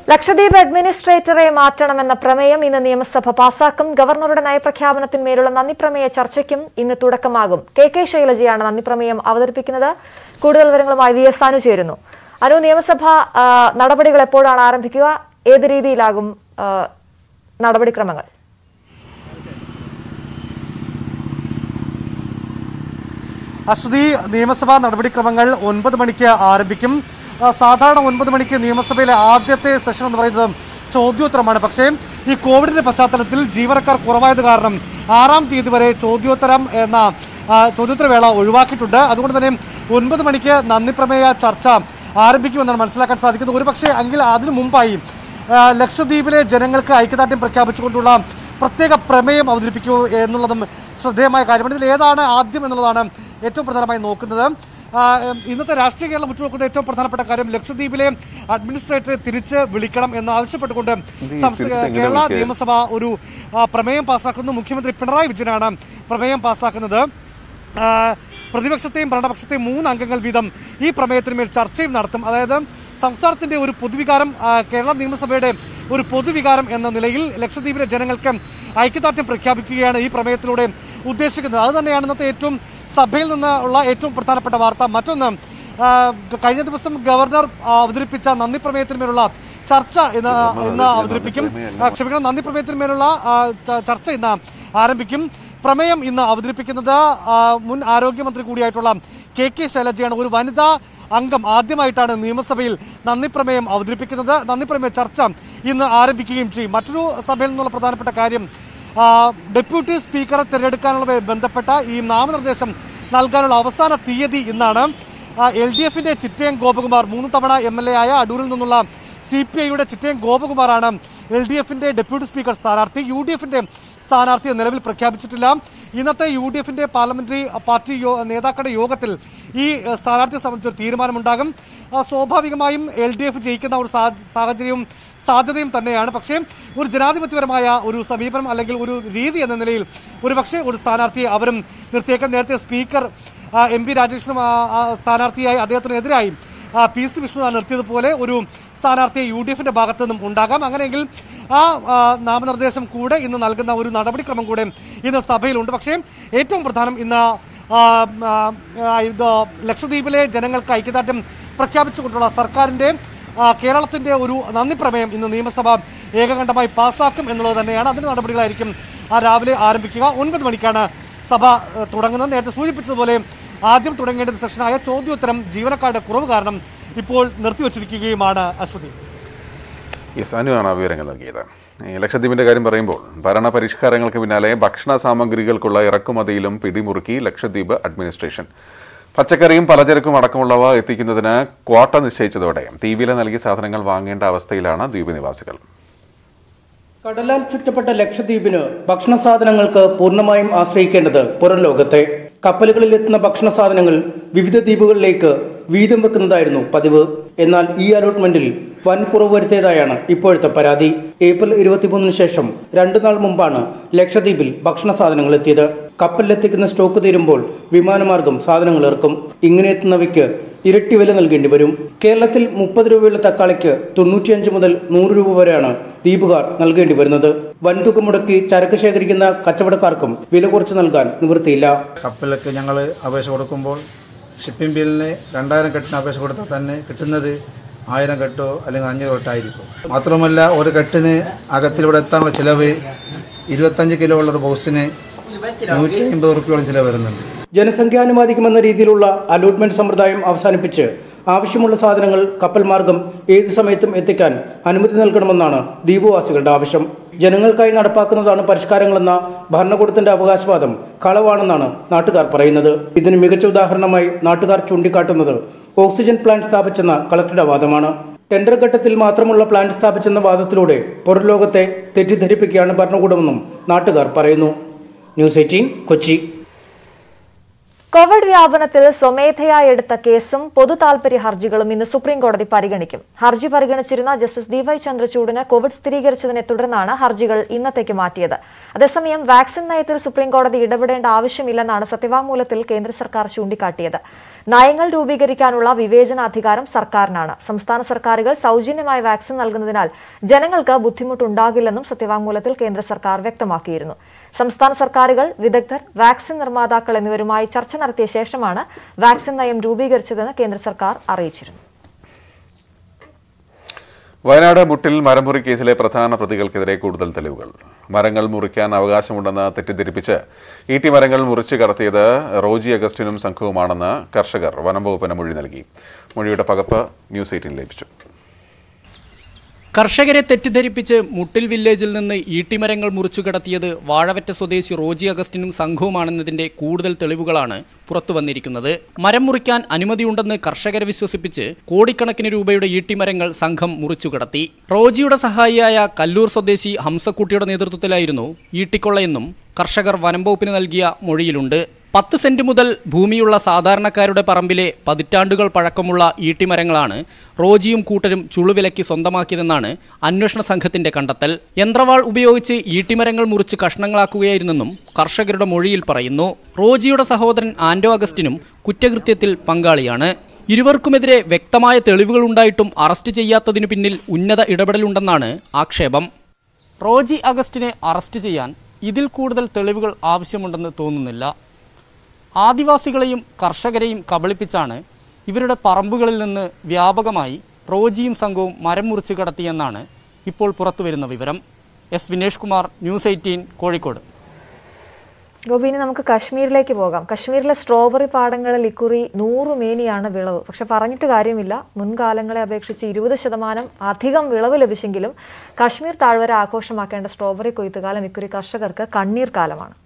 ലക്ഷദ്വീപ് അഡ്മിനിസ്ട്രേറ്ററെ മാറ്റണമെന്ന പ്രമേയം ഇന്ന് നിയമസഭ പാസാക്കും ഗവർണറുടെ നയപ്രഖ്യാപനത്തിന്മേലുള്ള നന്ദിപ്രമേയ ചർച്ചയ്ക്കും ഇന്ന് തുടക്കമാകും കെ കെ ശൈലജയാണ് നന്ദിപ്രമേയം അവതരിപ്പിക്കുന്നത് കൂടുതൽ വിവരങ്ങളുമായി വി എസ് അനു ചേരുന്നു അനു നിയമസഭ ആ, നടപടികൾ എപ്പോഴാണ് ആരംഭിക്കുക ഏത് രീതിയിലാകും ആ, നടപടിക്രമങ്ങൾ അശ്വതി നിയമസഭാ നടപടിക്രമങ്ങൾ ഒൻപത് മണിക്ക് ആരംഭിക്കും ആ, സാധാരണ ഒൻപത് മണിക്ക് നിയമസഭയിലെ ആദ്യത്തെ സെഷൻ എന്ന് പറയുന്നത് ചോദ്യോത്തരമാണ് പക്ഷേ ഈ കോവിഡിന്റെ പശ്ചാത്തലത്തിൽ ജീവനക്കാർ കുറവായത് കാരണം ആറാം തീയതി വരെ ചോദ്യോത്തരം എന്ന ആ, ചോദ്യോത്തരവേള ഒഴിവാക്കിയിട്ടുണ്ട് അതുകൊണ്ട് തന്നെ ഒൻപത് മണിക്ക് നന്ദിപ്രമേയ ചർച്ച ആരംഭിക്കുമെന്നാണ് മനസ്സിലാക്കാൻ സാധിക്കുന്നത് ഒരുപക്ഷെ എങ്കിൽ അതിനു മുമ്പായി ആ, ലക്ഷദ്വീപിലെ ജനങ്ങൾക്ക് ഐക്യദാർഢ്യം പ്രഖ്യാപിച്ചുകൊണ്ടുള്ള പ്രത്യേക പ്രമേയം അവതരിപ്പിക്കൂ എന്നുള്ളതും ശ്രദ്ധേയമായ കാര്യമാണ് ഇതിൽ ഏതാണ് ആദ്യം എന്നുള്ളതാണ് ഏറ്റവും പ്രധാനമായി നോക്കുന്നത് ആ, ഉം, ഇന്നത്തെ രാഷ്ട്രീയ കേരളം ഉറ്റുനോക്കുന്ന ഏറ്റവും പ്രധാനപ്പെട്ട കാര്യം ലക്ഷദ്വീപിലെ അഡ്മിനിസ്ട്രേറ്ററെ തിരിച്ച് വിളിക്കണം എന്ന് ആവശ്യപ്പെട്ടുകൊണ്ട് സംസ്ഥാന കേരള നിയമസഭ ഒരു ആ, പ്രമേയം പാസാക്കുന്നു മുഖ്യമന്ത്രി പിണറായി വിജയനാണ് പ്രമേയം പാസാക്കുന്നത് ആ, പ്രതിപക്ഷത്തെയും ഭരണപക്ഷത്തെയും മൂന്ന് അംഗങ്ങൾ വീതം ഈ പ്രമേയത്തിന്മേൽ ചർച്ചയും നടത്തും അതായത് സംസ്ഥാനത്തിന്റെ ഒരു പൊതുവികാരം ആ, കേരള നിയമസഭയുടെ ഒരു പൊതുവികാരം എന്ന നിലയിൽ ലക്ഷദ്വീപിലെ ജനങ്ങൾക്ക് ഐക്യദാർഢ്യം പ്രഖ്യാപിക്കുകയാണ് ഈ പ്രമേയത്തിലൂടെ ഉദ്ദേശിക്കുന്നത് അത് തന്നെയാണ് ഇന്നത്തെ ഏറ്റവും സഭയിൽ നിന്ന് ഉള്ള ഏറ്റവും പ്രധാനപ്പെട്ട വാർത്ത മറ്റൊന്ന് ആ, കഴിഞ്ഞ ദിവസം ഗവർണർ ആ, അവതരിപ്പിച്ച നന്ദി പ്രമേയത്തിന്മേലുള്ള ചർച്ച ഇന്ന് ഇന്ന് അവതരിപ്പിക്കും ആ, ക്ഷമിക്കണം നന്ദി പ്രമേയത്തിന്മേലുള്ള ആ, ച- ചർച്ച ഇന്ന് ആരംഭിക്കും പ്രമേയം ഇന്ന് അവതരിപ്പിക്കുന്നത് ആ, മുൻ ആരോഗ്യമന്ത്രി കൂടിയായിട്ടുള്ള കെ കെ ശൈലജയാണ് ഒരു വനിതാ അംഗം ആദ്യമായിട്ടാണ് നിയമസഭയിൽ നന്ദി പ്രമേയം അവതരിപ്പിക്കുന്നത് നന്ദി പ്രമേയ ചർച്ച ഇന്ന് ആരംഭിക്കുകയും ചെയ്യും മറ്റൊരു സഭയിൽ നിന്നുള്ള പ്രധാനപ്പെട്ട കാര്യം ആ, ഡെപ്യൂട്ടി സ്പീക്കറെ തിരഞ്ഞെടുക്കാനുള്ള ബന്ധപ്പെട്ട ഈ നാമനിർദ്ദേശം നൽകാനുള്ള അവസാന തീയതി ഇന്നാണ് എൽ ഡി എഫിന്റെ ചിറ്റയം ഗോപകുമാർ മൂന്ന് തവണ എം എൽ എ ആയ അടൂരിൽ നിന്നുള്ള സി പി ഐയുടെ ചിറ്റയം ഗോപകുമാറാണ് എൽ ഡി എഫിന്റെ ഡെപ്യൂട്ടി സ്പീക്കർ സ്ഥാനാർത്ഥി യു ഡി എഫിന്റെ സ്ഥാനാർത്ഥിയെ നിലവിൽ പ്രഖ്യാപിച്ചിട്ടില്ല ഇന്നത്തെ യു ഡി എഫിന്റെ പാർലമെന്ററി പാർട്ടി യോ- നേതാക്കളുടെ യോഗത്തിൽ ഈ ഏഹ്, സ്ഥാനാർത്ഥിയെ സംബന്ധിച്ച് ഒരു തീരുമാനമുണ്ടാകും ആ, സ്വാഭാവികമായും എൽ ഡി എഫ് ജയിക്കുന്ന ഒരു സാ- സാഹചര്യവും സാധ്യതയും തന്നെയാണ് പക്ഷേ ഒരു ജനാധിപത്യപരമായ ഒരു സമീപനം അല്ലെങ്കിൽ ഒരു രീതി എന്ന നിലയിൽ ഒരു പക്ഷേ ഒരു സ്ഥാനാർത്ഥിയെ അവരും നിർത്തിയേക്കാൻ നേരത്തെ സ്പീക്കർ ആ, എം പി രാജേഷിനും ആ, ആ, സ്ഥാനാർത്ഥിയായി അദ്ദേഹത്തിനെതിരായി ആ, പി സി വിഷ്ണു നിർത്തിയതുപോലെ ഒരു സ്ഥാനാർത്ഥിയെ യു ഡി എഫിന്റെ ഭാഗത്തു നിന്നും ഉണ്ടാകാം അങ്ങനെയെങ്കിൽ ആ ആ, നാമനിർദ്ദേശം കൂടെ ഇന്ന് നൽകുന്ന ഒരു നടപടിക്രമം കൂടെ ഇന്ന് സഭയിലുണ്ട് പക്ഷേ ഏറ്റവും പ്രധാനം ഇന്ന് ആ, ആ, ആ, ഇത് ലക്ഷദ്വീപിലെ ജനങ്ങൾക്ക് ഐക്യദാർഢ്യം പ്രഖ്യാപിച്ചുകൊണ്ടുള്ള സർക്കാരിന്റെ ആ, കേരളത്തിന്റെ ഒരു നന്ദി പ്രമേയം ഇന്ന് നിയമസഭ ഏകകണ്ഠമായി പാസ്സാക്കും എന്നുള്ളത് തന്നെയാണ് അതിന്റെ നടപടികളായിരിക്കും ആ രാവിലെ ആരംഭിക്കുക ഒൻപത് മണിക്കാണ് സഭ ഏഹ്, തുടങ്ങുന്നത് നേരത്തെ സൂചിപ്പിച്ചതുപോലെ ആദ്യം തുടങ്ങേണ്ട സെഷനായ ചോദ്യോത്തരം ജീവനക്കാരുടെ കുറവ് കാരണം ഇപ്പോൾ നിർത്തിവച്ചിരിക്കുകയുമാണ് അശ്വതി യെസ് അനുവാണ് ആ വിവരങ്ങൾ നൽകിയത് ഈ ലക്ഷദ്വീപിന്റെ കാര്യം പറയുമ്പോൾ ഭരണ പരിഷ്കാരങ്ങൾക്ക് പിന്നാലെ ഭക്ഷണ സാമഗ്രികൾക്കുള്ള ഇറക്കുമതിയിലും പിടിമുറുക്കി ലക്ഷദ്വീപ് അഡ്മിനിസ്ട്രേഷൻ പച്ചക്കറിയും പലചരക്കും അടക്കമുള്ളവ എത്തിക്കുന്നതിന് ക്വാട്ട നിശ്ചയിച്ചതോടെ തീവില നൽകിയ സാധനങ്ങൾ വാങ്ങേണ്ട അവസ്ഥയിലാണ് ദ്വീപ് നിവാസികൾ കടലാൽ ചുറ്റപ്പെട്ട ലക്ഷദ്വീപിന് ഭക്ഷണ സാധനങ്ങൾക്ക് പൂർണ്ണമായും ആശ്രയിക്കേണ്ടത് പുറം ലോകത്തെ കപ്പലുകളിൽ എത്തുന്ന ഭക്ഷണ സാധനങ്ങൾ വിവിധ ദ്വീപുകളിലേക്ക് വീതം വെക്കുന്നതായിരുന്നു പതിവ് എന്നാൽ ഈ അലോട്ട്മെന്റിൽ വൻ കുറവ് വരുത്തിയതായാണ് ഇപ്പോഴത്തെ പരാതി ഏപ്രിൽ ഇരുപത്തിമൂന്നിന് ശേഷം രണ്ടു നാൾ മുമ്പാണ് ലക്ഷദ്വീപിൽ ഭക്ഷണ സാധനങ്ങൾ എത്തിയത് കപ്പലിലെത്തിക്കുന്ന സ്റ്റോക്ക് തീരുമ്പോൾ വിമാനമാർഗം സാധനങ്ങൾ ഇറക്കും ഇങ്ങനെ എത്തുന്നവയ്ക്ക് ഇരട്ടി വില നൽകേണ്ടി വരും കേരളത്തിൽ മുപ്പത് രൂപയുള്ള തക്കാളിക്ക് തൊണ്ണൂറ്റിയഞ്ച് മുതൽ നൂറ് രൂപ വരെയാണ് ദ്വീപുകാർ നൽകേണ്ടി വരുന്നത് വൻതുക മുടക്കി ചരക്ക് ശേഖരിക്കുന്ന കച്ചവടക്കാർക്കും വില കുറച്ച് നൽകാൻ നിവൃത്തിയില്ല കപ്പലിലൊക്കെ ഞങ്ങൾ അപേക്ഷ കൊടുക്കുമ്പോൾ ഷിപ്പിംഗ് ബില്ലിന് രണ്ടായിരം കെട്ടിന് അപേക്ഷ കൊടുത്താൽ തന്നെ കിട്ടുന്നത് ആയിരം കെട്ടോ അല്ലെങ്കിൽ അഞ്ഞൂറ് കെട്ടായിരിക്കും മാത്രമല്ല ഒരു കെട്ടിന് അകത്തിലൂടെ എത്താനുള്ള ചിലവ് ഇരുപത്തഞ്ച് കിലോ ഉള്ള ഒരു ബോക്സിന് നൂറ്റി അമ്പത് റുപ്യോളം ചിലവ് വരുന്നുണ്ട് ജനസംഖ്യാനുപാതികമെന്ന രീതിയിലുള്ള അലോട്ട്മെന്റ് സമ്പ്രദായം അവസാനിപ്പിച്ച് ആവശ്യമുള്ള സാധനങ്ങൾ കപ്പൽ മാർഗം ഏതു സമയത്തും എത്തിക്കാൻ അനുമതി നൽകണമെന്നാണ് ദ്വീപുവാസികളുടെ ആവശ്യം ജനങ്ങൾക്കായി നടപ്പാക്കുന്നതാണ് പരിഷ്കാരങ്ങളെന്ന ഭരണകൂടത്തിന്റെ അവകാശവാദം കളവാണെന്നാണ് നാട്ടുകാർ പറയുന്നത് ഇതിന് മികച്ച ഉദാഹരണമായി നാട്ടുകാർ ചൂണ്ടിക്കാട്ടുന്നത് ഓക്സിജൻ പ്ലാന്റ് സ്ഥാപിച്ചെന്ന കളക്ടറുടെ വാദമാണ് ടെൻഡർ ഘട്ടത്തിൽ മാത്രമുള്ള പ്ലാന്റ് സ്ഥാപിച്ചെന്ന വാദത്തിലൂടെ പുറംലോകത്തെ തെറ്റിദ്ധരിപ്പിക്കുകയാണ് ഭരണകൂടമെന്നും നാട്ടുകാർ പറയുന്നു ന്യൂസ് എയ്റ്റീൻ കൊച്ചി കോവിഡ് വ്യാപനത്തിൽ സ്വമേധയായി എടുത്ത കേസും പൊതു താൽപര്യ ഹർജികളും ഇന്ന് സുപ്രീം കോടതി പരിഗണിക്കും ഹർജി പരിഗണിച്ചിരുന്ന ജസ്റ്റിസ് ഡി വൈ ചന്ദ്രചൂഡിന് കോവിഡ് സ്ഥിരീകരിച്ചതിനെ തുടർന്നാണ് ഹർജികൾ ഇന്നത്തേക്ക് മാറ്റിയത് അതേസമയം വാക്സിൻ നയത്തിൽ സുപ്രീംകോടതി ഇടപെടേണ്ട ആവശ്യമില്ലെന്നാണ് സത്യവാങ്മൂലത്തിൽ കേന്ദ്ര സർക്കാർ ചൂണ്ടിക്കാട്ടിയത് നയങ്ങൾ രൂപീകരിക്കാനുള്ള വിവേചനാധികാരം സർക്കാരിനാണ് സംസ്ഥാന സർക്കാരുകൾ സൗജന്യമായി വാക്സിൻ നൽകുന്നതിനാൽ ജനങ്ങൾക്ക് ബുദ്ധിമുട്ടുണ്ടാകില്ലെന്നും സത്യവാങ്മൂലത്തിൽ കേന്ദ്ര സർക്കാർ വ്യക്തമാക്കിയിരുന്നു സംസ്ഥാന സർക്കാരുകൾ വിദഗ്ധർ വാക്സിൻ നിർമ്മാതാക്കൾ എന്നിവരുമായി ചർച്ച നടത്തിയ ശേഷമാണ് വാക്സിൻ നയം രൂപീകരിച്ചതെന്ന് കേന്ദ്ര സർക്കാർ അറിയിച്ചിരുന്നു വയനാട് മുട്ടിൽ മരമുറി കേസിലെ പ്രധാന പ്രതികൾക്കെതിരെ കൂടുതൽ തെളിവുകൾ മരങ്ങൾ മുറിക്കാൻ അവകാശമുണ്ടെന്ന് തെറ്റിദ്ധരിപ്പിച്ച് ഈട്ടി മരങ്ങൾ മുറിച്ചു കടത്തിയത് റോജി അഗസ്റ്റിനും സംഘവുമാണെന്ന് കർഷകർ വനം വകുപ്പിന് മൊഴി നൽകി മൊഴിയുടെ പകപ്പ് ന്യൂസ് എയ്റ്റീൻ ലഭിച്ചു കർഷകരെ തെറ്റിദ്ധരിപ്പിച്ച് മുട്ടിൽ വില്ലേജിൽ നിന്ന് ഈട്ടിമരങ്ങൾ മുറിച്ചു കടത്തിയത് വാഴവറ്റ സ്വദേശി റോജി അഗസ്റ്റിനും സംഘവുമാണെന്നതിന്റെ കൂടുതൽ തെളിവുകളാണ് പുറത്തു വന്നിരിക്കുന്നത് മരം മുറിക്കാൻ അനുമതിയുണ്ടെന്ന് കർഷകരെ വിശ്വസിപ്പിച്ച് കോടിക്കണക്കിന് രൂപയുടെ ഈട്ടിമരങ്ങൾ സംഘം മുറിച്ചു കടത്തി റോജിയുടെ സഹായിയായ കല്ലൂർ സ്വദേശി ഹംസക്കുട്ടിയുടെ നേതൃത്വത്തിലായിരുന്നു ഈട്ടിക്കൊള്ളയെന്നും കർഷകർ വനം വകുപ്പിന് നൽകിയ മൊഴിയിലുണ്ട് പത്ത് സെന്റ് മുതൽ ഭൂമിയുള്ള സാധാരണക്കാരുടെ പറമ്പിലെ പതിറ്റാണ്ടുകൾ പഴക്കമുള്ള ഈട്ടിമരങ്ങളാണ് റോജിയും കൂട്ടരും ചുളുവിലയ്ക്ക് സ്വന്തമാക്കിയതെന്നാണ് അന്വേഷണ സംഘത്തിന്റെ കണ്ടെത്തൽ യന്ത്രവാൾ ഉപയോഗിച്ച് ഈട്ടിമരങ്ങൾ മുറിച്ച് കഷ്ണങ്ങളാക്കുകയായിരുന്നെന്നും കർഷകരുടെ മൊഴിയിൽ പറയുന്നു റോജിയുടെ സഹോദരൻ ആൻഡോ അഗസ്റ്റിനും കുറ്റകൃത്യത്തിൽ പങ്കാളിയാണ് ഇരുവർക്കുമെതിരെ വ്യക്തമായ തെളിവുകളുണ്ടായിട്ടും അറസ്റ്റ് ചെയ്യാത്തതിനു പിന്നിൽ ഉന്നത ഇടപെടലുണ്ടെന്നാണ് ആക്ഷേപം റോജി അഗസ്റ്റിനെ അറസ്റ്റ് ചെയ്യാൻ ഇതിൽ കൂടുതൽ തെളിവുകൾ ആവശ്യമുണ്ടെന്ന് തോന്നുന്നില്ല ആദിവാസികളെയും കർഷകരെയും കബളിപ്പിച്ചാണ് ഇവരുടെ പറമ്പുകളിൽ നിന്ന് വ്യാപകമായി റോജിയും സംഘവും മരം മുറിച്ച് കടത്തിയെന്നാണ് ഇപ്പോൾ പുറത്തുവരുന്ന വിവരം S Vinesh Kumar news eighteen Kozhikode ഗോപിനി നമുക്ക് കശ്മീരിലേക്ക് പോകാം കശ്മീരിലെ സ്ട്രോബെറി പാടങ്ങളിൽ ഇക്കുറി നൂറ് മേനിയാണ് വിളവ് പക്ഷെ പറഞ്ഞിട്ട് കാര്യമില്ല മുൻകാലങ്ങളെ അപേക്ഷിച്ച് ഇരുപത് ശതമാനം അധികം വിളവ് ലഭിച്ചെങ്കിലും കശ്മീർ താഴ്വര ആഘോഷമാക്കേണ്ട സ്ട്രോബെറി കൊയ്ത്തുകാലം ഇക്കുറി കർഷകർക്ക് കണ്ണീർ കാലമാണ്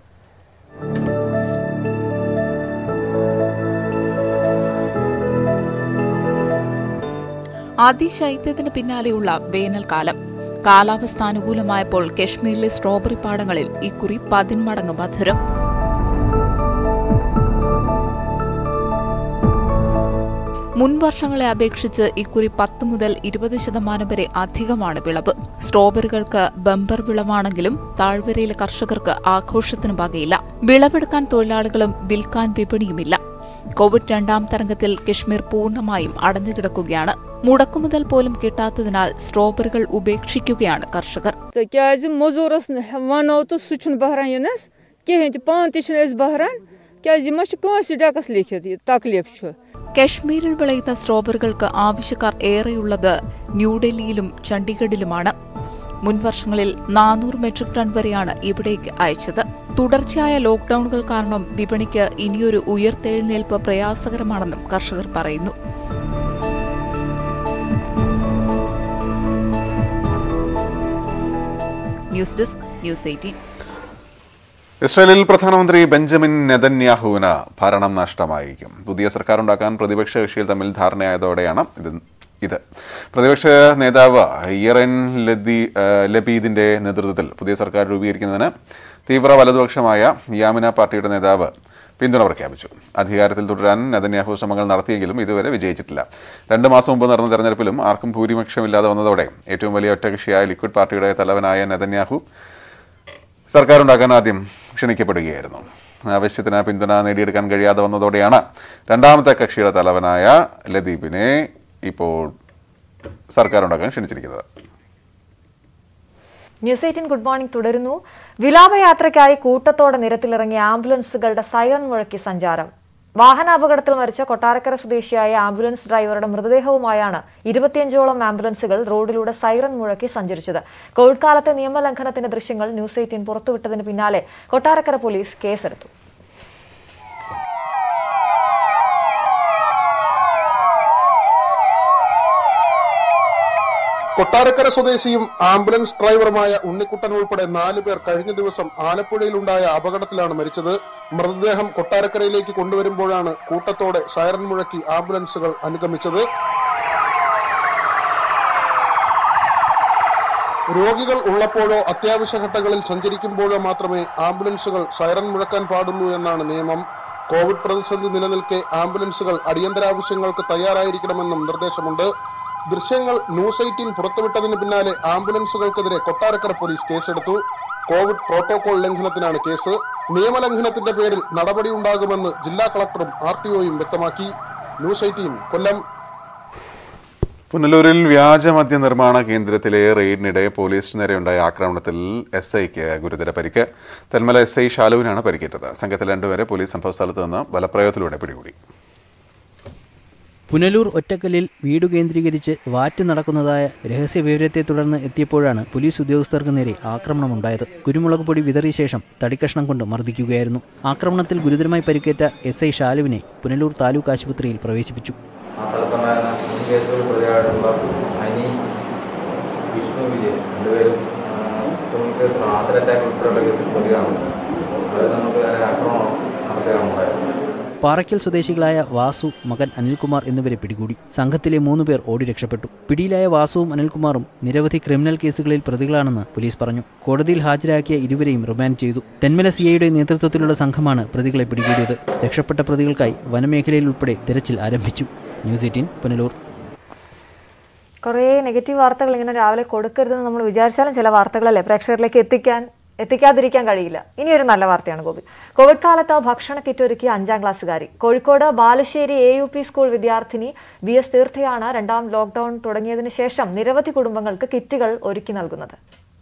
അതിശൈത്യത്തിന് പിന്നാലെയുള്ള വേനൽക്കാലം കാലാവസ്ഥ അനുകൂലമായപ്പോൾ കശ്മീരിലെ സ്ട്രോബെറി പാടങ്ങളിൽ ഇക്കുറി പതിന്മടങ്ങ് മധുരം മുൻ വർഷങ്ങളെ അപേക്ഷിച്ച് ഇക്കുറി പത്ത് മുതൽ ഇരുപത് ശതമാനം വരെ അധികമാണ് വിളവ് സ്ട്രോബെറികൾക്ക് ബമ്പർ വിളവാണെങ്കിലും താഴ്വരയിലെ കർഷകർക്ക് ആഘോഷത്തിന് വകയില്ല വിളവെടുക്കാൻ തൊഴിലാളികളും വിൽക്കാൻ വിപണിയുമില്ല കോവിഡ് രണ്ടാം തരംഗത്തിൽ കശ്മീർ പൂർണ്ണമായും അടഞ്ഞുകിടക്കുകയാണ് മുടക്കുമുതൽ പോലും കിട്ടാത്തതിനാൽ സ്ട്രോബെറികൾ ഉപേക്ഷിക്കുകയാണ് കർഷകർ تکیازِ موزوٗرس وَنو تہٕ سُہ چھُنہٕ بہران یِنس کِہیٖنۍ تہِ پانہٕ تہِ چھِنہٕ أسۍ بہران کیازِ یہِ ما چھُ کٲنٛسہِ ڈٮ۪کس لیکھِتھ یہِ تکلیٖف چھُ കശ്മീരിൽ വിളയുന്ന സ്ട്രോബെറികൾക്ക് ആവശ്യക്കാർ ഏറെയുള്ളത് ന്യൂഡൽഹിയിലും ചണ്ഡീഗഡിലുമാണ് മുൻവർഷങ്ങളിൽ നാനൂറ് മെട്രിക് ടൺ വരെയാണ് ഇവിടേക്ക് അയച്ചത് തുടർച്ചയായ ലോക്ഡൌണുകൾ കാരണം വിപണിക്ക് ഇനിയൊരു ഉയർത്തെഴുന്നേൽപ്പ് പ്രയാസകരമാണെന്നും കർഷകർ പറയുന്നു ന്യൂസ് ഡെസ്ക് ന്യൂസ് എയ്റ്റീൻ ഇസ്രായേലിൽ പ്രധാനമന്ത്രി ബെഞ്ചമിൻ നെതന്യാഹുവിന് ഭരണം നഷ്ടമായിരിക്കും പുതിയ സർക്കാർ ഉണ്ടാക്കാൻ പ്രതിപക്ഷ കക്ഷികൾ തമ്മിൽ ധാരണയായതോടെയാണ് ഇത് ഇത് പ്രതിപക്ഷ നേതാവ് ഇയറൻ ലദി ഏഹ് ലബീദിന്റെ നേതൃത്വത്തിൽ പുതിയ സർക്കാർ രൂപീകരിക്കുന്നതിന് തീവ്ര വലതുപക്ഷമായ യാമിന പാർട്ടിയുടെ നേതാവ് പിന്തുണ പ്രഖ്യാപിച്ചു അധികാരത്തിൽ തുടരാൻ നെതന്യാഹു ശ്രമങ്ങൾ നടത്തിയെങ്കിലും ഇതുവരെ വിജയിച്ചിട്ടില്ല രണ്ട് മാസം മുമ്പ് നടന്ന തെരഞ്ഞെടുപ്പിലും ആർക്കും ഭൂരിപക്ഷമില്ലാതെ വന്നതോടെ ഏറ്റവും വലിയ ഒറ്റകക്ഷിയായ ലിക്വിഡ് പാർട്ടിയുടെ തലവനായ നെതന്യാഹു സർക്കാർ ഉണ്ടാക്കാൻ ആദ്യം ക്ഷണിക്കപ്പെടുകയായിരുന്നു ആവശ്യത്തിന് പിന്തുണ നേടിയെടുക്കാൻ കഴിയാതെ വന്നതോടെയാണ് രണ്ടാമത്തെ കക്ഷിയുടെ തലവനായ ലദീപിനെ ഇപ്പോൾ സർക്കാർ ഉണ്ടാക്കാൻ ക്ഷണിച്ചിരിക്കുന്നത് ന്യൂസ് എയ്റ്റീൻ ഗുഡ് മോർണിംഗ് തുടരുന്നു വിലാപയാത്രയ്ക്കായി കൂട്ടത്തോടെ നിരത്തിലിറങ്ങിയ ആംബുലൻസുകളുടെ സൈറൺ മുഴക്കി സഞ്ചാരം വാഹനാപകടത്തിൽ മരിച്ച കൊട്ടാരക്കര സ്വദേശിയായ ആംബുലൻസ് ഡ്രൈവറുടെ മൃതദേഹവുമായാണ് ഇരുപത്തിയഞ്ചോളം ആംബുലൻസുകൾ റോഡിലൂടെ സൈറൺ മുഴക്കി സഞ്ചരിച്ചത് കോവിഡ് കാലത്തെ നിയമലംഘനത്തിന്റെ ദൃശ്യങ്ങൾ ന്യൂസ് എയ്റ്റീൻ പുറത്തുവിട്ടതിന് പിന്നാലെ കൊട്ടാരക്കര പോലീസ് കേസെടുത്തു കൊട്ടാരക്കര സ്വദേശിയും ആംബുലൻസ് ഡ്രൈവറുമായ ഉണ്ണിക്കുട്ടൻ ഉൾപ്പെടെ നാലു പേർ കഴിഞ്ഞ ദിവസം ആലപ്പുഴയിലുണ്ടായ അപകടത്തിലാണ് മരിച്ചത് മൃതദേഹം കൊട്ടാരക്കരയിലേക്ക് കൊണ്ടുവരുമ്പോഴാണ് കൂട്ടത്തോടെ സൈറൻ മുഴക്കി ആംബുലൻസുകൾ അനുഗമിച്ചത് രോഗികൾ ഉള്ളപ്പോഴോ അത്യാവശ്യ ഘട്ടങ്ങളിൽ സഞ്ചരിക്കുമ്പോഴോ മാത്രമേ ആംബുലൻസുകൾ സൈറൻ മുഴക്കാൻ പാടുള്ളൂ എന്നാണ് നിയമം കോവിഡ് പ്രതിസന്ധി നിലനിൽക്കെ ആംബുലൻസുകൾ അടിയന്തരാവശ്യങ്ങൾക്ക് തയ്യാറായിരിക്കണമെന്നും നിർദ്ദേശമുണ്ട് ദൃശ്യങ്ങൾ ന്യൂസ് എയ്റ്റീൻ പുറത്തുവിട്ടതിന് പിന്നാലെ ആംബുലൻസുകൾക്കെതിരെ കൊട്ടാരക്കര പോലീസ് കേസെടുത്തു കോവിഡ് പ്രോട്ടോകോൾ ലംഘനത്തിനാണ് കേസ് നിയമലംഘനത്തിന്റെ പേരിൽ നടപടിയുണ്ടാകുമെന്ന് ജില്ലാ കളക്ടറും ആർ ടി ഒയും വ്യക്തമാക്കി ന്യൂസ് എയ്റ്റീൻ കൊല്ലം പുനലൂരിൽ വ്യാജ മദ്യ നിർമ്മാണ കേന്ദ്രത്തിലെ റെയ്ഡിനിടെ പോലീസിന് നേരെയുണ്ടായ ആക്രമണത്തിൽ എസ് ഐക്ക് ഗുരുതര പരിക്ക് തെന്മല എസ് ഐ ഷാലുവിനാണ് പരിക്കേറ്റത് സംഘത്തിൽ രണ്ടുപേരെ പോലീസ് സംഭവസ്ഥലത്ത് നിന്ന് ബലപ്രയോഗത്തിലൂടെ പിടികൂടി പുനലൂർ ഒറ്റക്കലിൽ വീട് കേന്ദ്രീകരിച്ച് വാറ്റ് നടക്കുന്നതായ രഹസ്യ വിവരത്തെ തുടർന്ന് എത്തിയപ്പോഴാണ് പോലീസ് ഉദ്യോഗസ്ഥർക്ക് നേരെ ആക്രമണമുണ്ടായത് കുരുമുളക് പൊടി വിതറിയ ശേഷം തടിക്കഷ്ണം കൊണ്ട് മർദ്ദിക്കുകയായിരുന്നു ആക്രമണത്തിൽ ഗുരുതരമായി പരിക്കേറ്റ എസ് ഐ ഷാലുവിനെ പുനലൂർ താലൂക്ക് ആശുപത്രിയിൽ പ്രവേശിപ്പിച്ചു ആ സ്ഥലത്തുണ്ടായിരുന്ന മൂന്ന് കേസുകൾ പ്രതിയായിട്ടുള്ള അനി വിഷ്ണു വിജയൻ രണ്ടുപേരും ക്രിമിനൽ കേസിൽ ആസിഡ് അറ്റാക്ക് ഉൾപ്പെടെയുള്ള കേസിൽ പ്രതിയാണ് അത് നമുക്ക് ആക്രമണം നടക്കുകയാണുണ്ടായത് പാറയ്ക്കൽ സ്വദേശികളായ വാസു മകൻ അനിൽകുമാർ എന്നിവരെ പിടികൂടി സംഘത്തിലെ മൂന്ന് പേർ ഓടി രക്ഷപ്പെട്ടു പിടിയിലായ വാസുവും അനിൽകുമാറും നിരവധി ക്രിമിനൽ കേസുകളിൽ പ്രതികളാണെന്ന് പോലീസ് പറഞ്ഞു കോടതിയിൽ ഹാജരാക്കിയ ഇരുവരെയും റിമാൻഡ് ചെയ്തു തെന്മല സിഐയുടെ നേതൃത്വത്തിലുള്ള സംഘമാണ് പ്രതികളെ പിടികൂടിയത് രക്ഷപ്പെട്ട പ്രതികൾക്കായി വനമേഖലയിൽ ഉൾപ്പെടെ തിരച്ചിൽ ആരംഭിച്ചു ന്യൂസ് എയ്റ്റീൻ പുനലൂർ കുറേ നെഗറ്റീവ് വാർത്തകൾ ഇങ്ങനെ രാവിലെ കൊടുക്കരുതെന്ന് നമ്മൾ വിചാരിച്ചാലും ചില വാർത്തകളല്ലേ പ്രേക്ഷകരിലേക്ക് എത്തിക്കാൻ എത്തിക്കാതിരിക്കാൻ കഴിയില്ല ഇനി ഒരു നല്ല വാർത്തയാണ് ഗോപി കോവിഡ് കാലത്ത് ഭക്ഷണ കിറ്റ് ഒരുക്കിയ അഞ്ചാം ക്ലാസ്സുകാരി Kozhikode Balussery A U P school വിദ്യാർത്ഥിനി ബി എസ് തീർത്ഥയാണ് രണ്ടാം ലോക്ക്ഡൌൺ തുടങ്ങിയതിനു ശേഷം നിരവധി കുടുംബങ്ങൾക്ക് കിറ്റുകൾ ഒരുക്കി നൽകുന്നത്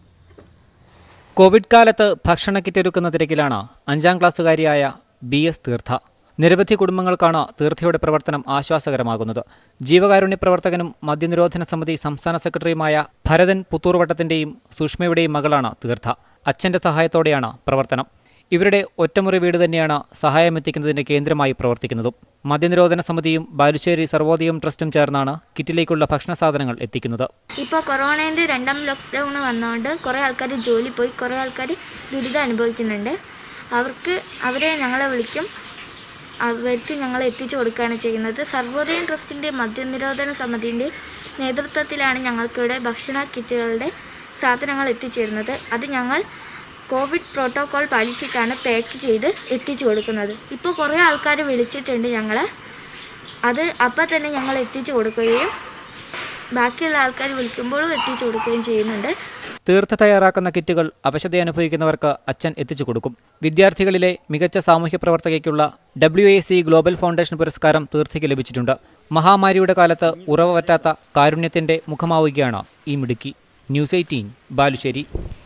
കോവിഡ് കാലത്ത് ഭക്ഷണ കിറ്റ് ഒരുക്കുന്ന തിരക്കിലാണ് അഞ്ചാം ക്ലാസ്സുകാരിയായ ബി എസ് തീർത്ഥ നിരവധി കുടുംബങ്ങൾക്കാണ് തീർത്ഥയുടെ പ്രവർത്തനം ആശ്വാസകരമാകുന്നത് ജീവകാരുണ്യ പ്രവർത്തകനും മദ്യനിരോധന സമിതി സംസ്ഥാന സെക്രട്ടറിയുമായ ഭരതൻ പുത്തൂർവട്ടത്തിന്റെയും സുഷ്മയുടെയും മകളാണ് തീർത്ഥ അച്ഛന്റെ സഹായത്തോടെയാണ് പ്രവർത്തനം ഇവരുടെ ഒറ്റമുറി വീട് തന്നെയാണ് സഹായമെത്തിക്കുന്നതിന്റെ കേന്ദ്രമായി പ്രവർത്തിക്കുന്നതും മദ്യനിരോധന സമിതിയും ബാലുശ്ശേരി സർവോദയം ട്രസ്റ്റും ചേർന്നാണ് കിറ്റിലേക്കുള്ള ഭക്ഷണ സാധനങ്ങൾ എത്തിക്കുന്നത് ഇപ്പോൾ കൊറോണേൻ്റെ രണ്ടാം ലോക്ക്ഡൗൺ വന്നതുകൊണ്ട് കുറേ ആൾക്കാർ ജോലി പോയി കുറേ ആൾക്കാർ ദുരിതം അനുഭവിക്കുന്നുണ്ട് അവർക്ക് അവരെ ഞങ്ങളെ വിളിക്കും അവർക്ക് ഞങ്ങൾ എത്തിച്ചു കൊടുക്കുകയാണ് ചെയ്യുന്നത് സർവോദയം ട്രസ്റ്റിൻ്റെ മദ്യനിരോധന സമിതിൻ്റെ നേതൃത്വത്തിലാണ് ഞങ്ങൾക്കിവിടെ ഭക്ഷണ കിറ്റുകളുടെ സാധനങ്ങൾ എത്തിച്ചേരുന്നത് അത് ഞങ്ങൾ കോവിഡ് പ്രോട്ടോകോൾ പാലിച്ചിട്ടാണ് പാക്ക് ചെയ്ത് എത്തിച്ചു കൊടുക്കുന്നത് ഇപ്പോൾ കുറേ ആൾക്കാർ വിളിച്ചിട്ടുണ്ട് ഞങ്ങൾ അത് അപ്പം തന്നെ ഞങ്ങൾ എത്തിച്ചു കൊടുക്കുകയും ബാക്കിയുള്ള ആൾക്കാർ വിളിക്കുമ്പോഴും എത്തിച്ചു കൊടുക്കുകയും ചെയ്യുന്നുണ്ട് തീർത്ഥ തയ്യാറാക്കുന്ന കിറ്റുകൾ അവശത അനുഭവിക്കുന്നവർക്ക് അച്ഛൻ എത്തിച്ചു കൊടുക്കും വിദ്യാർത്ഥികളിലെ മികച്ച സാമൂഹ്യ പ്രവർത്തകയ്ക്കുള്ള W A C global foundation പുരസ്കാരം തീർത്ഥയ്ക്ക് ലഭിച്ചിട്ടുണ്ട് മഹാമാരിയുടെ കാലത്ത് ഉറവ പറ്റാത്ത കാരുണ്യത്തിന്റെ മുഖമാവുകയാണ് ഈ മിടുക്കി ന്യൂസ് എയ്റ്റീൻ ബാലുശ്ശേരി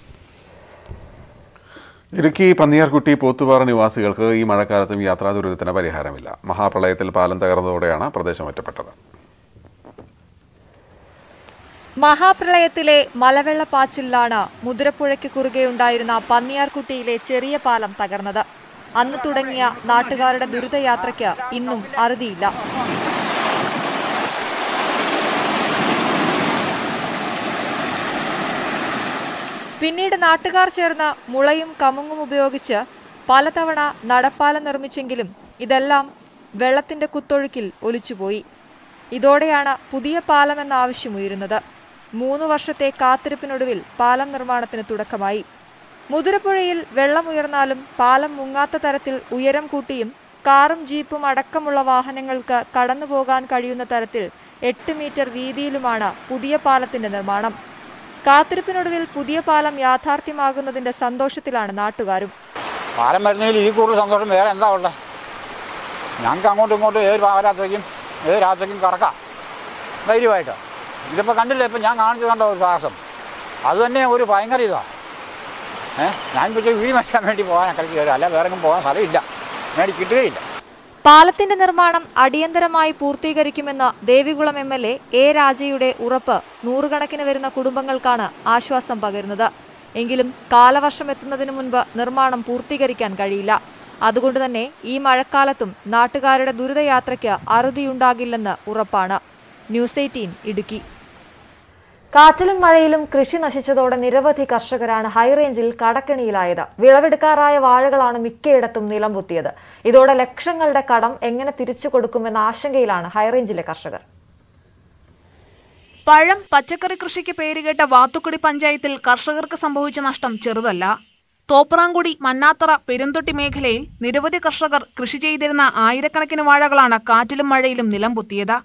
ഇടുക്കി പന്നിയാർകുട്ടി പോത്തുപാറ നിവാസികൾക്ക് ഈ മഴക്കാലത്തും യാത്രാ ദുരിതത്തിന് പരിഹാരമില്ല മഹാപ്രളയത്തിൽ പാലം തകർന്നതോടെയാണ് പ്രദേശം ഒറ്റപ്പെട്ടത് മഹാപ്രളയത്തിലെ മലവെള്ളപ്പാച്ചിലാണ് മുതിരപ്പുഴയ്ക്ക് കുറുകെയുണ്ടായിരുന്ന പന്നിയാർകുട്ടിയിലെ ചെറിയ പാലം തകർന്നത് അന്ന് തുടങ്ങിയ നാട്ടുകാരുടെ ദുരിതയാത്രയ്ക്ക് ഇന്നും അറുതിയില്ല പിന്നീട് നാട്ടുകാർ ചേർന്ന് മുളയും കമുങ്ങും ഉപയോഗിച്ച് പലതവണ നടപ്പാലം നിർമ്മിച്ചെങ്കിലും ഇതെല്ലാം വെള്ളത്തിന്റെ കുത്തൊഴുക്കിൽ ഒലിച്ചുപോയി ഇതോടെയാണ് പുതിയ പാലം എന്ന ആവശ്യമുയരുന്നത് മൂന്ന് വർഷത്തെ കാത്തിരിപ്പിനൊടുവിൽ പാലം നിർമ്മാണത്തിന് തുടക്കമായി മുതിരപ്പുഴയിൽ വെള്ളമുയർന്നാലും പാലം മുങ്ങാത്ത തരത്തിൽ ഉയരം കൂട്ടിയും കാറും ജീപ്പും അടക്കമുള്ള വാഹനങ്ങൾക്ക് കടന്നുപോകാൻ കഴിയുന്ന തരത്തിൽ എട്ട് മീറ്റർ വീതിയിലുമാണ് പുതിയ പാലത്തിന്റെ നിർമ്മാണം കാത്തിരിപ്പിനൊടുവിൽ പുതിയ പാലം യാഥാർത്ഥ്യമാകുന്നതിന്റെ സന്തോഷത്തിലാണ് നാട്ടുകാരും പാലം വരുന്നതിൽ ഈ കൂടുതൽ സന്തോഷം വേറെ എന്താ ഉള്ളത് ഞങ്ങൾക്ക് അങ്ങോട്ടും ഇങ്ങോട്ടും ഏത് പാരാത്രയ്ക്കും ഏത് രാത്രിക്കും കറക്കാം ധൈര്യമായിട്ട് ഇതിപ്പോൾ കണ്ടില്ലേ ഇപ്പം ഞാൻ കാണിച്ചു കണ്ട ഒരു സാഹസം അത് തന്നെ ഒരു ഭയങ്കര ഇതാണ് ഏഹ് ഞാൻ ഇപ്പോൾ വീട് മേടിക്കാൻ വേണ്ടി പോകാൻ അക്കരയ്ക്ക് കയറി അല്ല വേറെ എങ്ങും പോകാൻ സ്ഥലമില്ല മേടി കിട്ടുകയില്ല പാലത്തിന്റെ നിർമ്മാണം അടിയന്തരമായി പൂർത്തീകരിക്കുമെന്ന Devikulam M L A A രാജയുടെ ഉറപ്പ് നൂറുകണക്കിന് വരുന്ന കുടുംബങ്ങൾക്കാണ് ആശ്വാസം പകരുന്നത് എങ്കിലും കാലവർഷം എത്തുന്നതിന് മുൻപ് നിർമ്മാണം പൂർത്തീകരിക്കാൻ കഴിയില്ല അതുകൊണ്ട് തന്നെ ഈ മഴക്കാലത്തും നാട്ടുകാരുടെ ദുരിതയാത്രയ്ക്ക് അറുതിയുണ്ടാകില്ലെന്ന് ഉറപ്പാണ് ന്യൂസ് എയ്റ്റീൻ ഇടുക്കി കാറ്റിലും മഴയിലും കൃഷി നശിച്ചതോടെ നിരവധി കർഷകരാണ് ഹൈറേഞ്ചിൽ കടക്കെണിയിലായത് വിളവെടുക്കാറായ വാഴകളാണ് മിക്കയിടത്തും നിലംപൊത്തിയത് ഇതോടെ ലക്ഷങ്ങളുടെ കടം എങ്ങനെ തിരിച്ചു കൊടുക്കുമെന്ന ആശങ്കയിലാണ് ഹൈറേഞ്ചിലെ കർഷകർ പഴം പച്ചക്കറി കൃഷിക്ക് പേരുകേട്ട വാത്തുക്കുടി പഞ്ചായത്തിൽ കർഷകർക്ക് സംഭവിച്ച നഷ്ടം ചെറുതല്ല തോപ്രാങ്കുടി മന്നാത്തറ പെരുന്തൊട്ടി മേഖലയിൽ നിരവധി കർഷകർ കൃഷി ചെയ്തിരുന്ന ആയിരക്കണക്കിന് വാഴകളാണ് കാറ്റിലും മഴയിലും നിലംപൊത്തിയത്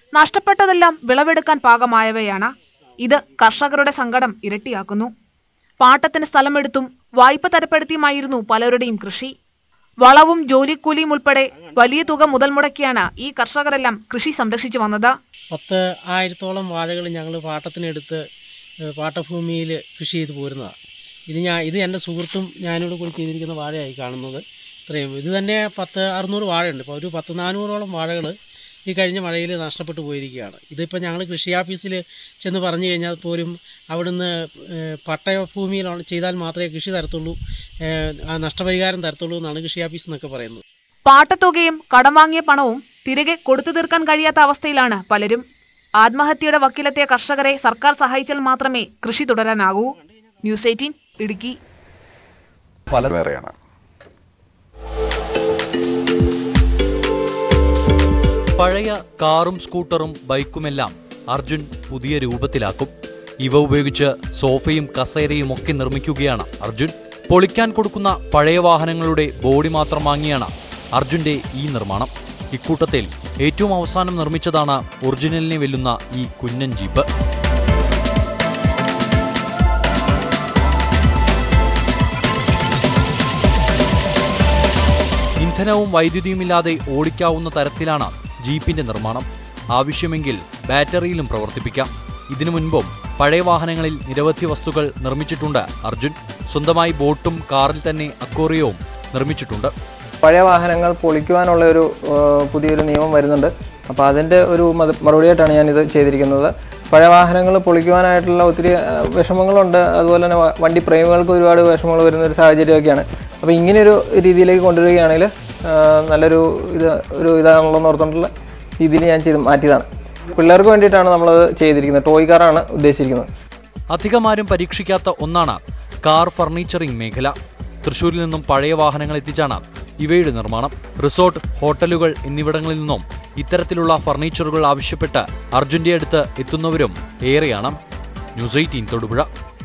നഷ്ടപ്പെട്ടതെല്ലാം വിളവെടുക്കാൻ പാകമായവയാണ് ഇത് കർഷകരുടെ സങ്കടം ഇരട്ടിയാക്കുന്നു പാട്ടത്തിന് സ്ഥലമെടുത്തും വായ്പ തരപ്പെടുത്തിയുമായിരുന്നു പലരുടെയും കൃഷി വളവും ജോലിക്കൂലിയും ഉൾപ്പെടെ വലിയ തുക മുതൽ മുടക്കിയാണ് ഈ കർഷകരെല്ലാം കൃഷി സംരക്ഷിച്ചു വന്നത് പത്ത് ആയിരത്തോളം വാഴകൾ ഞങ്ങൾ പാട്ടത്തിനെടുത്ത് ഏഹ് പാട്ടഭൂമിയിൽ കൃഷി ചെയ്ത് പോരുന്നതാണ് ഇത് ഞാൻ ഇത് എൻ്റെ സുഹൃത്തും ഞാനോട് കൂടി ചെയ്തിരിക്കുന്ന വാഴയായി കാണുന്നത് ഇത്രയും ഇത് തന്നെ പത്ത് അറുന്നൂറ് വാഴയുണ്ട് ഇപ്പോൾ ഒരു പത്ത് നാനൂറോളം വാഴകൾ ഈ കഴിഞ്ഞ മഴയിൽ നഷ്ടപ്പെട്ടു പോയിരിക്കുകയാണ് ഇതിപ്പോൾ ഞങ്ങൾ കൃഷി ഓഫീസിൽ ചെന്ന് പറഞ്ഞു കഴിഞ്ഞാൽ പോലും അവിടുന്ന് ഏഹ് പട്ടയഭൂമിയിൽ ചെയ്താൽ മാത്രമേ കൃഷി തരത്തുള്ളൂ ഏഹ് ആ നഷ്ടപരിഹാരം തരത്തുള്ളൂ എന്നാണ് കൃഷി ഓഫീസ് എന്നൊക്കെ പറയുന്നത് പാട്ടത്തുകയും കടം വാങ്ങിയ പണവും തിരികെ കൊടുത്തു തീർക്കാൻ കഴിയാത്ത അവസ്ഥയിലാണ് പലരും ആത്മഹത്യയുടെ വക്കിലെത്തിയ കർഷകരെ സർക്കാർ സഹായിച്ചാൽ മാത്രമേ കൃഷി തുടരാനാകൂ ന്യൂസ് എയ്റ്റീൻ ഇടുക്കി വേറെയാണ് പഴയ കാറും സ്കൂട്ടറും ബൈക്കുമെല്ലാം അർജുൻ പുതിയ രൂപത്തിലാക്കും ഇവ ഉപയോഗിച്ച് സോഫയും കസേരയും ഒക്കെ നിർമ്മിക്കുകയാണ് അർജുൻ പൊളിക്കാൻ കൊടുക്കുന്ന പഴയ വാഹനങ്ങളുടെ ബോഡി മാത്രം വാങ്ങിയാണ് അർജുന്റെ ഈ നിർമ്മാണം ഇക്കൂട്ടത്തിൽ ഏറ്റവും അവസാനം നിർമ്മിച്ചതാണ് ഒറിജിനലിനെ വെല്ലുന്ന ഈ കുഞ്ഞൻ ജീപ്പ് ഇന്ധനവും വൈദ്യുതിയുമില്ലാതെ ഓടിക്കാവുന്ന തരത്തിലാണ് ജീപ്പിന്റെ നിർമ്മാണം ആവശ്യമെങ്കിൽ ബാറ്ററിയിലും പ്രവർത്തിപ്പിക്കാം ഇതിനു മുൻപും പഴയ വാഹനങ്ങളിൽ നിരവധി വസ്തുക്കൾ നിർമ്മിച്ചിട്ടുണ്ട് അർജുൻ സ്വന്തമായി ബോട്ടും കാറിൽ തന്നെ അക്വേറിയവും നിർമ്മിച്ചിട്ടുണ്ട് പഴയ വാഹനങ്ങൾ പൊളിക്കുവാനുള്ള ഒരു ഏഹ്, പുതിയൊരു നിയമം വരുന്നുണ്ട് അപ്പോൾ അതിൻ്റെ ഒരു മത- മറുപടിയായിട്ടാണ് ഞാനിത് ചെയ്തിരിക്കുന്നത് പഴയ വാഹനങ്ങൾ പൊളിക്കുവാനായിട്ടുള്ള ഒത്തിരി ഏഹ്, വിഷമങ്ങളുണ്ട് അതുപോലെ തന്നെ വ- വണ്ടി പ്രേമികൾക്ക് ഒരുപാട് വിഷമങ്ങൾ വരുന്ന ഒരു സാഹചര്യമൊക്കെയാണ് അപ്പോൾ ഇങ്ങനെയൊരു രീതിയിലേക്ക് കൊണ്ടുവരികയാണെങ്കിൽ ഏഹ്, നല്ലൊരു ഇത് ഒരു ഇതാണല്ലോ എന്ന് ഓർത്തുകൊണ്ടുള്ള രീതിയിൽ ഞാൻ ചെയ്ത് മാറ്റിയതാണ് പിള്ളേർക്ക് വേണ്ടിയിട്ടാണ് നമ്മളത് ചെയ്തിരിക്കുന്നത് ടോയ് കാറാണ് ഉദ്ദേശിച്ചിരിക്കുന്നത് അധികമാരും പരീക്ഷിക്കാത്ത ഒന്നാണ് കാർ ഫർണിച്ചറിംഗ് മേഖല തൃശൂരിൽ നിന്നും പഴയ വാഹനങ്ങൾ എത്തിച്ചാണ് ഇവയുടെ നിർമ്മാണം റിസോർട്ട് ഹോട്ടലുകൾ എന്നിവിടങ്ങളിൽ നിന്നും ഇത്തരത്തിലുള്ള ഫർണിച്ചറുകൾ ആവശ്യപ്പെട്ട് അർജുന്റെ അടുത്ത് എത്തുന്നവരും ഏറെയാണ് ന്യൂസ് എയ്റ്റീൻ തൊടുപുഴ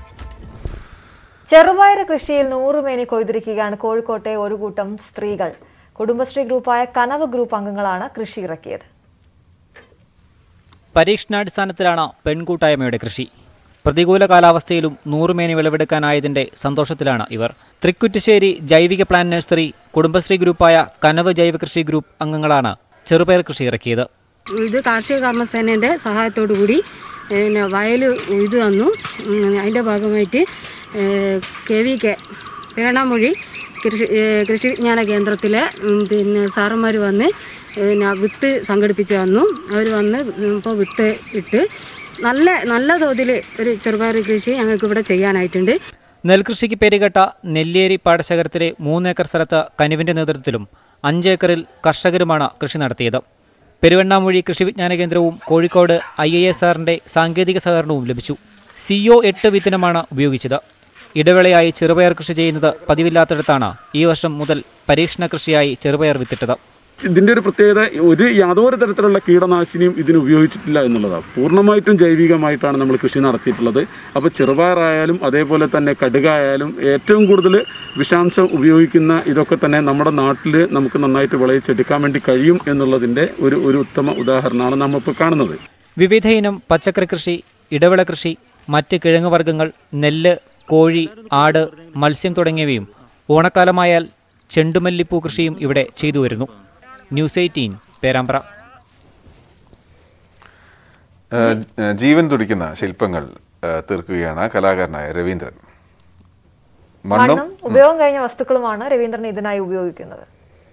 ചെറുപയർ കൃഷിയിൽ നൂറുമേനി കൊയ്തിരിക്കുകയാണ് കോഴിക്കോട്ടെ ഒരു കൂട്ടം സ്ത്രീകൾ കുടുംബശ്രീ ഗ്രൂപ്പായ കനവ് ഗ്രൂപ്പ് അംഗങ്ങളാണ് കൃഷി ഇറക്കിയത് പരീക്ഷണാടിസ്ഥാനത്തിലാണ് പെൺകൂട്ടായ്മയുടെ കൃഷി പ്രതികൂല കാലാവസ്ഥയിലും നൂറുമേനി വിളവെടുക്കാനായതിന്റെ സന്തോഷത്തിലാണ് ഇവർ തൃക്കുറ്റിശ്ശേരി ജൈവിക പ്ലാൻ നഴ്സറി കുടുംബശ്രീ ഗ്രൂപ്പായ കനവ് ജൈവ കൃഷി ഗ്രൂപ്പ് അംഗങ്ങളാണ് ചെറുപയർ കൃഷി ഇറക്കിയത് ഇത് കാർഷിക കർമ്മസേനയുടെ സഹായത്തോടു കൂടി പിന്നെ വയൽ ഇത് തന്നു ഉം, അതിൻ്റെ ഭാഗമായിട്ട് കെ വി കെ പേണമൊഴി കൃഷി ഏ, കൃഷി വിജ്ഞാന കേന്ദ്രത്തിലെ ഉം, പിന്നെ സാറന്മാർ വന്ന് പിന്നെ വിത്ത് സംഘടിപ്പിച്ച് തന്നു അവർ വന്ന് ഇപ്പോൾ വിത്ത് ഇട്ട് നല്ല നല്ല തോതിൽ ഒരു ചെറുപയർ കൃഷി ഞങ്ങൾക്ക് ഇവിടെ ചെയ്യാനായിട്ടുണ്ട് നെൽകൃഷിക്ക് പേരുകേട്ട നെല്ലിയേരി പാടശേഖരത്തിലെ മൂന്നേക്കർ സ്ഥലത്ത് കനിവിന്റെ നേതൃത്വത്തിലും അഞ്ചേക്കറിൽ കർഷകരുമാണ് കൃഷി നടത്തിയത് പെരുവണ്ണാമൊഴി കൃഷി വിജ്ഞാന കേന്ദ്രവും കോഴിക്കോട് ഐ ഐ എസ് ആറിന്റെ സാങ്കേതിക സഹകരണവും ലഭിച്ചു സിഒ എട്ട് വിത്തിനമാണ് ഉപയോഗിച്ചത് ഇടവേളയായി ചെറുപയർ കൃഷി ചെയ്യുന്നത് പതിവില്ലാത്തിടത്താണ് ഈ വർഷം മുതൽ പരീക്ഷണ കൃഷിയായി ചെറുപയർ വിത്തിട്ടത് ഇതിന്റെ ഒരു പ്രത്യേകത ഒരു യാതൊരു തരത്തിലുള്ള കീടനാശിനിയും ഇതിന് ഉപയോഗിച്ചിട്ടില്ല എന്നുള്ളതാണ് പൂർണ്ണമായിട്ടും ജൈവികമായിട്ടാണ് നമ്മൾ കൃഷി നടത്തിയിട്ടുള്ളത് അപ്പോൾ ചെറുപയറായാലും അതേപോലെ തന്നെ കടുകായാലും ഏറ്റവും കൂടുതൽ വിഷാംശം ഉപയോഗിക്കുന്ന ഇതൊക്കെ തന്നെ നമ്മുടെ നാട്ടിൽ നമുക്ക് നന്നായിട്ട് വിളയിച്ചെടുക്കാൻ വേണ്ടി കഴിയും എന്നുള്ളതിൻ്റെ ഒരു ഒരു ഉത്തമ ഉദാഹരണമാണ് നമ്മളിപ്പോൾ കാണുന്നത് വിവിധ ഇനം പച്ചക്കറി കൃഷി ഇടവിള കൃഷി മറ്റ് കിഴങ്ങ് വർഗ്ഗങ്ങൾ നെല്ല് കോഴി ആട് മത്സ്യം തുടങ്ങിയവയും ഓണക്കാലമായാൽ ചെണ്ടുമല്ലിപ്പൂ കൃഷിയും ഇവിടെ ചെയ്തു വരുന്നു ന്യൂസ് എയ്റ്റീൻ പേരാമ്പ്ര ഏഹ്, ഏഹ്, ജീവൻ തുടിക്കുന്ന ശില്പങ്ങൾ ഏഹ്, തീർക്കുകയാണ് കലാകാരനായ രവീന്ദ്രൻ മണ്ണും മണ്ണും ഉപയോഗം കഴിഞ്ഞ വസ്തുക്കളുമാണ് രവീന്ദ്രൻ ഇതിനായി ഉപയോഗിക്കുന്നത്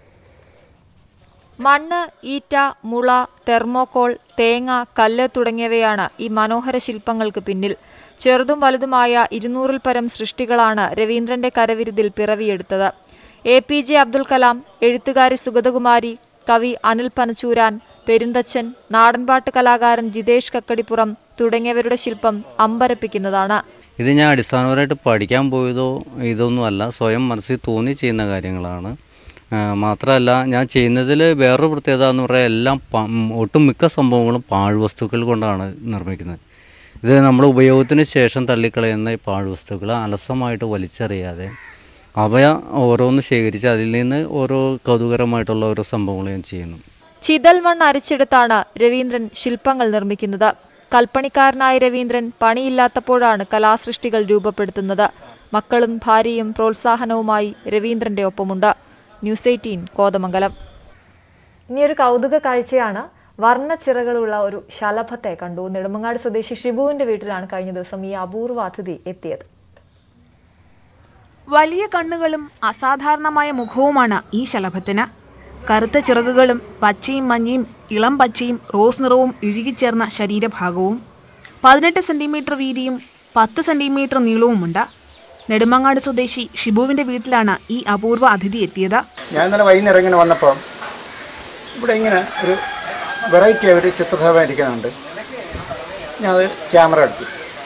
മണ്ണ് ഈറ്റ മുള തെർമോകോൾ തേങ്ങ കല്ല് തുടങ്ങിയവയാണ് ഈ മനോഹര ശില്പങ്ങൾക്ക് പിന്നിൽ ചെറുതും വലുതുമായ ഇരുന്നൂറിൽ പരം സൃഷ്ടികളാണ് രവീന്ദ്രന്റെ കരവിരുതിൽ പിറവിയെടുത്തത് A P J Abdul Kalam എഴുത്തുകാരി സുഗതകുമാരി കവി അനിൽ പനച്ചൂരാൻ പെരുന്തച്ചൻ നാടൻപാട്ട് കലാകാരൻ ജിതേഷ് കക്കടിപ്പുറം തുടങ്ങിയവരുടെ ശില്പം അമ്പരപ്പിക്കുന്നതാണ് ഇത് ഞാൻ അടിസ്ഥാനപരമായിട്ട് പഠിക്കാൻ പോയതോ ഇതൊന്നുമല്ല സ്വയം മനസ്സിൽ തോന്നി ചെയ്യുന്ന കാര്യങ്ങളാണ് ആ, മാത്രമല്ല ഞാൻ ചെയ്യുന്നതിൽ വേറൊരു പ്രത്യേകത എന്ന് പറയാൻ എല്ലാം പ- ഉം, ഒട്ടുമിക്ക സംഭവങ്ങളും പാഴ്വസ്തുക്കൾ കൊണ്ടാണ് നിർമ്മിക്കുന്നത് ഇത് നമ്മൾ ഉപയോഗത്തിന് ശേഷം തള്ളിക്കളയുന്ന ഈ പാഴ്വസ്തുക്കൾ അലസമായിട്ട് വലിച്ചെറിയാതെ അവ ഓരോന്ന് ശേഖരിച്ച് അതിൽ നിന്ന് ഓരോ കൗതുകരമായിട്ടുള്ള ഓരോ സംഭവങ്ങൾ ഞാൻ ചെയ്യുന്നു ചിതൽ മണ്ണ് അരിച്ചെടുത്താണ് രവീന്ദ്രൻ ശില്പങ്ങൾ നിർമ്മിക്കുന്നത് കൽപ്പണിക്കാരനായ രവീന്ദ്രൻ പണിയില്ലാത്തപ്പോഴാണ് കലാസൃഷ്ടികൾ രൂപപ്പെടുത്തുന്നത് മക്കളും ഭാര്യയും പ്രോത്സാഹനവുമായി രവീന്ദ്രന്റെ ഒപ്പമുണ്ട് ന്യൂസ് എയ്റ്റീൻ കോതമംഗലം ഇനിയൊരു കൗതുക കാഴ്ചയാണ് വർണ്ണച്ചിറകളുള്ള ഒരു ശലഭത്തെ കണ്ടു നെടുമങ്ങാട് സ്വദേശി ഷിബുവിന്റെ വീട്ടിലാണ് കഴിഞ്ഞ ദിവസം ഈ അപൂർവ അതിഥി എത്തിയത് വലിയ കണ്ണുകളും അസാധാരണമായ മുഖവുമാണ് ഈ ശലഭത്തിന് കറുത്ത ചിറകുകളും പച്ചയും മഞ്ഞയും ഇളം പച്ചയും റോസ് നിറവും ഇഴുകിച്ചേർന്ന ശരീരഭാഗവും പതിനെട്ട് സെന്റിമീറ്റർ വീതിയും പത്ത് സെന്റിമീറ്റർ നീളവുമുണ്ട് നെടുമങ്ങാട് സ്വദേശി ഷിബുവിന്റെ വീട്ടിലാണ് ഈ അപൂർവ അതിഥി എത്തിയത് ഞാൻ ഇന്നലെ വൈകുന്നേരം ഇങ്ങനെ വന്നപ്പോൾ ഇവിടെ ഇങ്ങനെ ഒരു വെറൈറ്റി ഒരു ചിത്രസഭ ഇരിക്കുന്നുണ്ട് ഞാൻ അത് ക്യാമറ എടുത്തു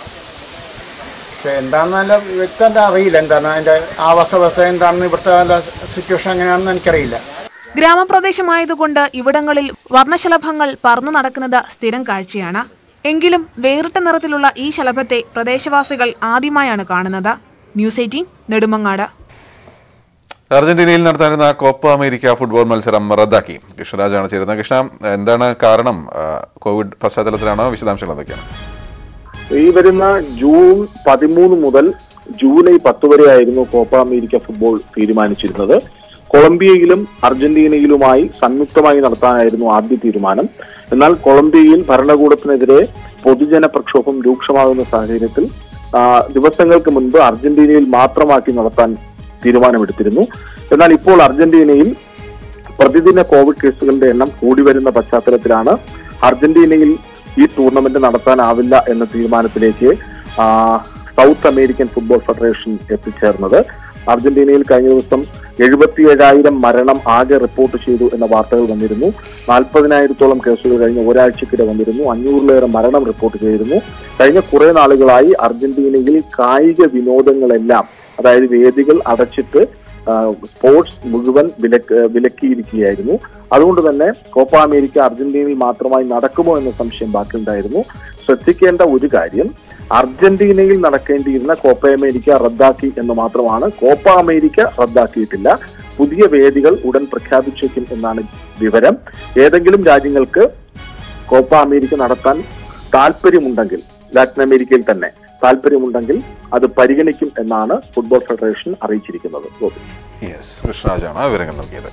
പക്ഷെ എന്താണെന്ന് നല്ല വ്യക്തത അറിയില്ല എന്താണ് അതിൻ്റെ ആവാസവ്യവസ്ഥ എന്താണെന്ന് ഇവിടുത്തെ സിറ്റുവേഷൻ എങ്ങനെയാണെന്ന് എനിക്കറിയില്ല ഗ്രാമപ്രദേശമായതുകൊണ്ട് ഇവിടങ്ങളിൽ വർണ്ണശലഭങ്ങൾ പറന്നു നടക്കുന്നത് സ്ഥിരം കാഴ്ചയാണ് എങ്കിലും വേറിട്ട നിറത്തിലുള്ള ഈ ശലഭത്തെ പ്രദേശവാസികൾ ആദ്യമായാണ് കാണുന്നത് ന്യൂസ് എയ്റ്റീൻ നെടുമങ്ങാട് അർജന്റീനയിൽ നടത്താനിരുന്ന കോപ്പ അമേരിക്ക ഫുട്ബോൾ മത്സരം റദ്ദാക്കി കൃഷ്ണരാജാണ് ചേരുന്നത് കൃഷ്ണ എന്താണ് കാരണം ആ, കോവിഡ് പശ്ചാത്തലത്തിലാണോ വിശദാംശങ്ങൾ എന്തൊക്കെയാണ് ഈ വരുന്ന ജൂൺ പതിമൂന്ന് മുതൽ ജൂലൈ പത്ത് വരെയായിരുന്നു കോപ്പ അമേരിക്ക ഫുട്ബോൾ തീരുമാനിച്ചിരുന്നത് കൊളംബിയയിലും അർജന്റീനയിലുമായി സംയുക്തമായി നടത്താനായിരുന്നു ആദ്യ തീരുമാനം എന്നാൽ കൊളംബിയയിൽ ഭരണകൂടത്തിനെതിരെ പൊതുജന പ്രക്ഷോഭം രൂക്ഷമാകുന്ന സാഹചര്യത്തിൽ ആ, ദിവസങ്ങൾക്ക് മുൻപ് അർജന്റീനയിൽ മാത്രമാക്കി നടത്താൻ തീരുമാനമെടുത്തിരുന്നു എന്നാൽ ഇപ്പോൾ അർജന്റീനയിൽ പ്രതിദിന കോവിഡ് കേസുകളുടെ എണ്ണം കൂടി വരുന്ന പശ്ചാത്തലത്തിലാണ് അർജന്റീനയിൽ ഈ ടൂർണമെന്റ് നടത്താനാവില്ല എന്ന തീരുമാനത്തിലേക്ക് ആ, സൗത്ത് അമേരിക്കൻ ഫുട്ബോൾ ഫെഡറേഷൻ എത്തിച്ചേർന്നത് അർജന്റീനയിൽ കഴിഞ്ഞ ദിവസം എഴുപത്തിയേഴായിരം മരണം ആകെ റിപ്പോർട്ട് ചെയ്തു എന്ന വാർത്തകൾ വന്നിരുന്നു നാൽപ്പതിനായിരത്തോളം കേസുകൾ കഴിഞ്ഞ ഒരാഴ്ചക്കിടെ വന്നിരുന്നു അഞ്ഞൂറിലേറെ മരണം റിപ്പോർട്ട് ചെയ്തിരുന്നു കഴിഞ്ഞ കുറെ നാളുകളായി അർജന്റീനയിൽ കായിക വിനോദങ്ങളെല്ലാം അതായത് വേദികൾ അടച്ചിട്ട് ആ, സ്പോർട്സ് മുഴുവൻ വിലക്ക് വിലക്കിയിരിക്കുകയായിരുന്നു അതുകൊണ്ട് തന്നെ കോപ്പ അമേരിക്ക അർജന്റീനയിൽ മാത്രമായി നടക്കുമോ എന്ന സംശയം ബാക്കിയുണ്ടായിരുന്നു ശ്രദ്ധിക്കേണ്ട ഒരു കാര്യം അർജന്റീനയിൽ നടക്കേണ്ടിയിരുന്ന കോപ്പ അമേരിക്ക റദ്ദാക്കി എന്ന് മാത്രമാണ് കോപ്പ അമേരിക്ക റദ്ദാക്കിയിട്ടില്ല പുതിയ വേദികൾ ഉടൻ പ്രഖ്യാപിച്ചേക്കും എന്നാണ് വിവരം ഏതെങ്കിലും രാജ്യങ്ങൾക്ക് കോപ്പ അമേരിക്ക നടത്താൻ താല്പര്യമുണ്ടെങ്കിൽ ലാറ്റിൻ അമേരിക്കയിൽ തന്നെ താല്പര്യമുണ്ടെങ്കിൽ അത് പരിഗണിക്കും എന്നാണ് ഫുട്ബോൾ ഫെഡറേഷൻ അറിയിച്ചിരിക്കുന്നത് ഗോപി യെസ് കൃഷ്ണരാജാണ് ആ വിവരങ്ങൾ നൽകിയത്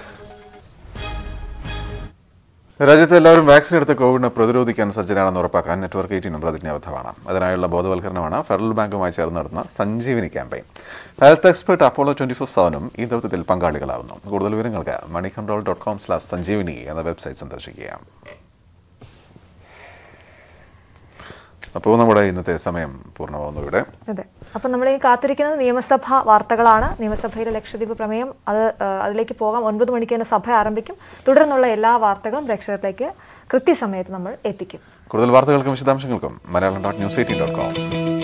രാജ്യത്ത് എല്ലാവരും വാക്സിൻ എടുത്ത് കോവിഡിനെ പ്രതിരോധിക്കാൻ സജ്ജരാണെന്ന് ഉറപ്പാക്കാൻ നെറ്റ്വർക്ക് എയ്റ്റീനും പ്രതിജ്ഞാബദ്ധമാണ് അതിനായുള്ള ബോധവൽക്കരണമാണ് ഫെഡറൽ ബാങ്കുമായി ചേർന്ന് നടത്തുന്ന Sanjeevini campaign health expert Apollo twenty four സെവനും ഈ ദൗത്യത്തിൽ പങ്കാളികളാവുന്നു കൂടുതൽ വിവരങ്ങൾക്ക് money control dot com slash Sanjeevini എന്ന വെബ്സൈറ്റ് സന്ദർശിക്കുക അപ്പോൾ നമ്മുടെ ഇന്നത്തെ സമയം പൂർണ്ണമാവുന്നു ഇവിടെ അതെ അപ്പം നമ്മൾ ഈ കാത്തിരിക്കുന്നത് നിയമസഭാ വാർത്തകളാണ് നിയമസഭയിലെ ലക്ഷദ്വീപ് പ്രമേയം അത് ആ, അതിലേക്ക് പോകാം ഒൻപത് മണിക്ക് തന്നെ സഭ ആരംഭിക്കും തുടർന്നുള്ള എല്ലാ വാർത്തകളും പ്രേക്ഷകരിലേക്ക് കൃത്യസമയത്ത് നമ്മൾ എത്തിക്കും കൂടുതൽ വാർത്തകൾക്കും വിശദാംശങ്ങൾക്കും Malayalam dot news eighteen dot com